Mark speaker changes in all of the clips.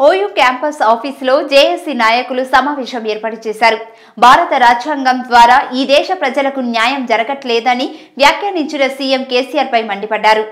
Speaker 1: OU campus ఆఫీసులో JAC నాయకులు సమావేశం ఏర్పాటు చేశారు భారత రాజ్యాంగం ద్వారా ఈ దేశ ప్రజలకు న్యాయం జరగట్లేదని వ్యాఖ్యానించిన సీఎం కేసీఆర్ పై మండిపడ్డారు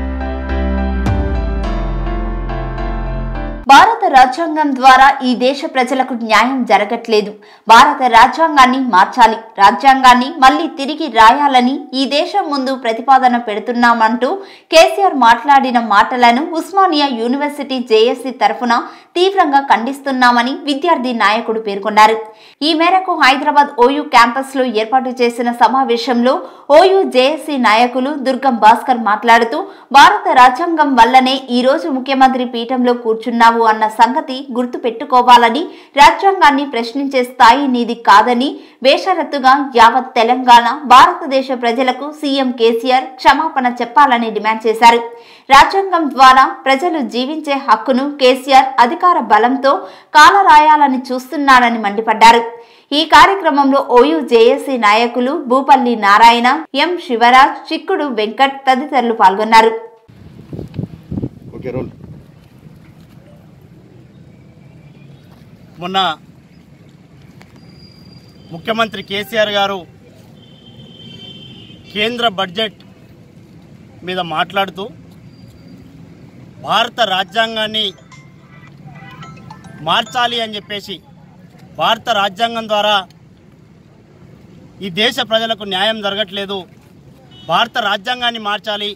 Speaker 1: భారత రాజ్యాంగం ద్వారా ఈ దేశ ప్రజలకు న్యాయం జరగట్లేదు భారత రాజ్యాంగాన్ని మార్చాలి రాజ్యాంగాన్ని మళ్ళీ తిరిగి రాయాలని ఈ దేశం ముందు ప్రతిపాదన పెడుతున్నామంటూ కేసీఆర్ మాట్లాడిన మాటలను ఉస్మానియా యూనివర్సిటీ జేఏసీ తరఫున తీవ్రంగా ఖండిస్తున్నామని విద్యార్థి నాయకుడు పేర్కొన్నారు ఈ మేరకు హైదరాబాద్ ఓయూ క్యాంపస్ లో ఏర్పాటు చేసిన సమావేశంలో ఓయూ జేఏసీ నాయకులు దుర్గం భాస్కర్ మాట్లాడుతూ భారత రాజ్యాంగం వల్లనే ఈ రోజు ముఖ్యమంత్రి పీఠంలో కూర్చున్నావు అన్న సంగతి గుర్తు పెట్టుకోవాలని రాజ్యాంగాన్ని ప్రశ్నించే స్థాయి నీది కాదని బేషరత్తుగా యావత్ తెలంగాణ భారతదేశ ప్రజలకు సీఎం కేసీఆర్ క్షమాపణ చెప్పాలని డిమాండ్ చేశారు రాజ్యాంగం ద్వారా ప్రజలు జీవించే హక్కును కేసీఆర్ అధికార బలంతో కాలరాయాలని చూస్తున్నాడని మండిపడ్డారు ఈ కార్యక్రమంలో ఓయూ జేఏసీ నాయకులు భూపల్లి నారాయణ ఎం శివరాజ్ చిక్కుడు వెంకట్ తదితరులు పాల్గొన్నారు
Speaker 2: ఓకే రోల్
Speaker 3: మొన్న ముఖ్యమంత్రి కేసీఆర్ గారు కేంద్ర బడ్జెట్ మీద మాట్లాడుతూ భారత రాజ్యాంగాన్ని మార్చాలి అని చెప్పేసి భారత రాజ్యాంగం ద్వారా ఈ దేశ ప్రజలకు న్యాయం జరగట్లేదు భారత రాజ్యాంగాన్ని మార్చాలి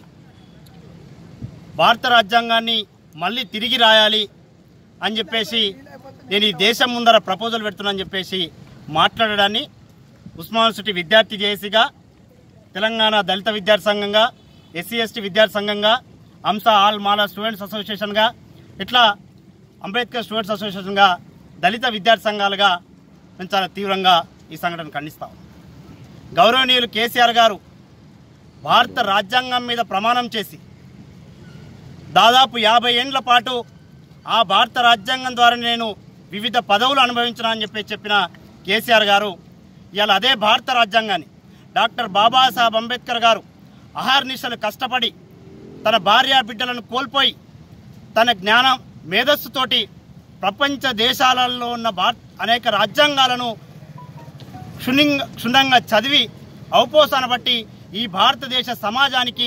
Speaker 3: భారత రాజ్యాంగాన్ని మళ్ళీ తిరిగి రాయాలి అని చెప్పేసి నేను ఈ దేశం ముందర ప్రపోజల్ పెడుతున్నాను చెప్పేసి మాట్లాడడాన్ని ఉస్మాన్ సిటీ విద్యార్థి జేఏసీగా తెలంగాణ దళిత విద్యార్థి సంఘంగా ఎస్సీ ఎస్టీ విద్యార్థి సంఘంగా అంశ ఆల్ మాలా స్టూడెంట్స్ అసోసియేషన్గా ఇట్లా అంబేద్కర్ స్టూడెంట్స్ అసోసియేషన్గా దళిత విద్యార్థి సంఘాలుగా మేము చాలా తీవ్రంగా ఈ సంఘటన ఖండిస్తాం గౌరవనీయులు కేసీఆర్ గారు భారత రాజ్యాంగం మీద ప్రమాణం చేసి దాదాపు యాభై ఏండ్ల పాటు ఆ భారత రాజ్యాంగం ద్వారా నేను వివిధ పదవులు అనుభవించిన అని చెప్పి చెప్పిన కేసీఆర్ గారు ఇవాళ అదే భారత రాజ్యాంగాన్ని డాక్టర్ బాబాసాహెబ్ అంబేద్కర్ గారు అహర్నిశలు కష్టపడి తన భార్య బిడ్డలను కోల్పోయి తన జ్ఞానం మేధస్సుతోటి ప్రపంచ దేశాలలో ఉన్న భారత్ అనేక రాజ్యాంగాలను క్షుణ్ణంగా క్షుణ్ణంగా చదివి అవపోసాన బట్టి ఈ భారతదేశ సమాజానికి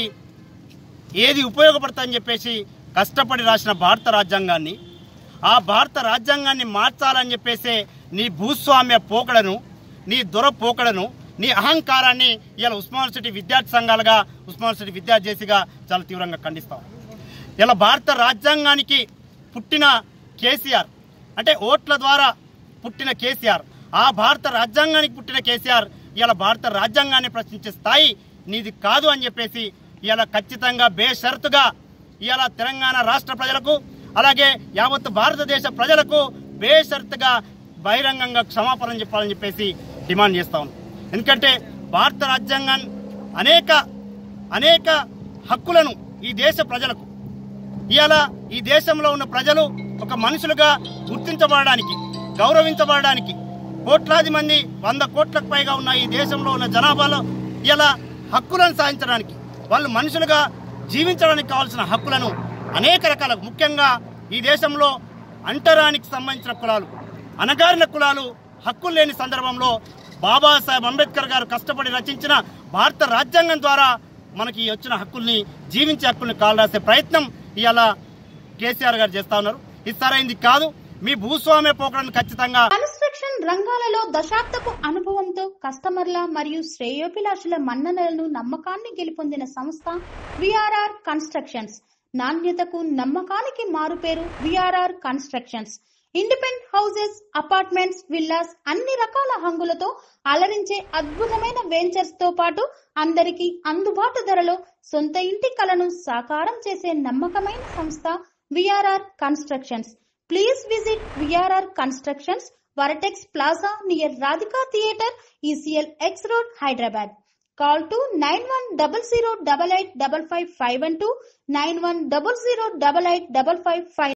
Speaker 3: ఏది ఉపయోగపడుతుందని చెప్పేసి కష్టపడి రాసిన భారత రాజ్యాంగాన్ని ఆ భారత రాజ్యాంగాన్ని మార్చాలని చెప్పేసే నీ భూస్వామ్య పోకడను నీ దొర పోకడను నీ అహంకారాన్ని ఇలా ఉస్మాన్ సిటీ విద్యార్థి సంఘాలుగా ఉస్మాన్ సిటీ విద్యార్థి జేసీగా చాలా తీవ్రంగా ఖండిస్తాం ఇలా భారత రాజ్యాంగానికి పుట్టిన కేసీఆర్ అంటే ఓట్ల ద్వారా పుట్టిన కేసీఆర్ ఆ భారత రాజ్యాంగానికి పుట్టిన కేసీఆర్ ఇలా భారత రాజ్యాంగాన్ని ప్రశ్నించే స్థాయి నీది కాదు అని చెప్పేసి ఇలా ఖచ్చితంగా బేషరతుగా ఇలా తెలంగాణ రాష్ట్ర ప్రజలకు అలాగే యావత్ భారతదేశ ప్రజలకు బేషరతుగా బహిరంగంగా క్షమాపణ చెప్పాలని చెప్పేసి డిమాండ్ చేస్తా ఉన్నాం ఎందుకంటే భారత రాజ్యాంగం అనేక అనేక హక్కులను ఈ దేశ ప్రజలకు ఇవాళ ఈ దేశంలో ఉన్న ప్రజలు ఒక మనుషులుగా గుర్తించబడడానికి గౌరవించబడడానికి కోట్లాది మంది వంద కోట్లకు పైగా ఉన్న ఈ దేశంలో ఉన్న జనాభాలో ఇలా హక్కులను సాధించడానికి వాళ్ళు మనుషులుగా జీవించడానికి కావాల్సిన హక్కులను అనేక రకాల ముఖ్యంగా ఈ దేశంలో అంటరానికి సంబంధించిన కులాలు అనగారిన కులాలు హక్కులు లేని సందర్భంలో బాబాసాహెబ్ అంబేద్కర్ గారు కష్టపడి రచించిన భారత రాజ్యాంగం ద్వారా మనకి వచ్చిన హక్కుల్ని జీవించే హక్కుల్ని కాలరాసే ప్రయత్నం ఇవాళ కేసీఆర్ గారు చేస్తా ఉన్నారు ఇది సరైంది కాదు మీ భూస్వామ్య పోకడను ఖచ్చితంగా
Speaker 4: కన్స్ట్రక్షన్ రంగాలలో దశాబ్దపు అనుభవంతో కస్టమర్ల మరియు శ్రేయోభిలాషుల మన్ననలను నమ్మకాన్ని గెలుపొందిన సంస్థ విఆర్ఆర్ కన్స్ట్రక్షన్స్ నాణ్యతకు నమ్మకానికి మారుపేరు VRR constructions independent houses apartments villas అన్ని రకాల హంగులతో అలరించే అద్భుతమైన వెంచర్స్ తో పాటు అందరికీ అందుబాటు ధరలో సొంత ఇంటి కలను సాకారం చేసే నమ్మకమైన సంస్థ VRR constructions please visit VRR constructions Vertex plaza near Radhika theatre ECL X road Hyderabad call two nine one double zero double eight double five five one two nine one double zero double eight double five five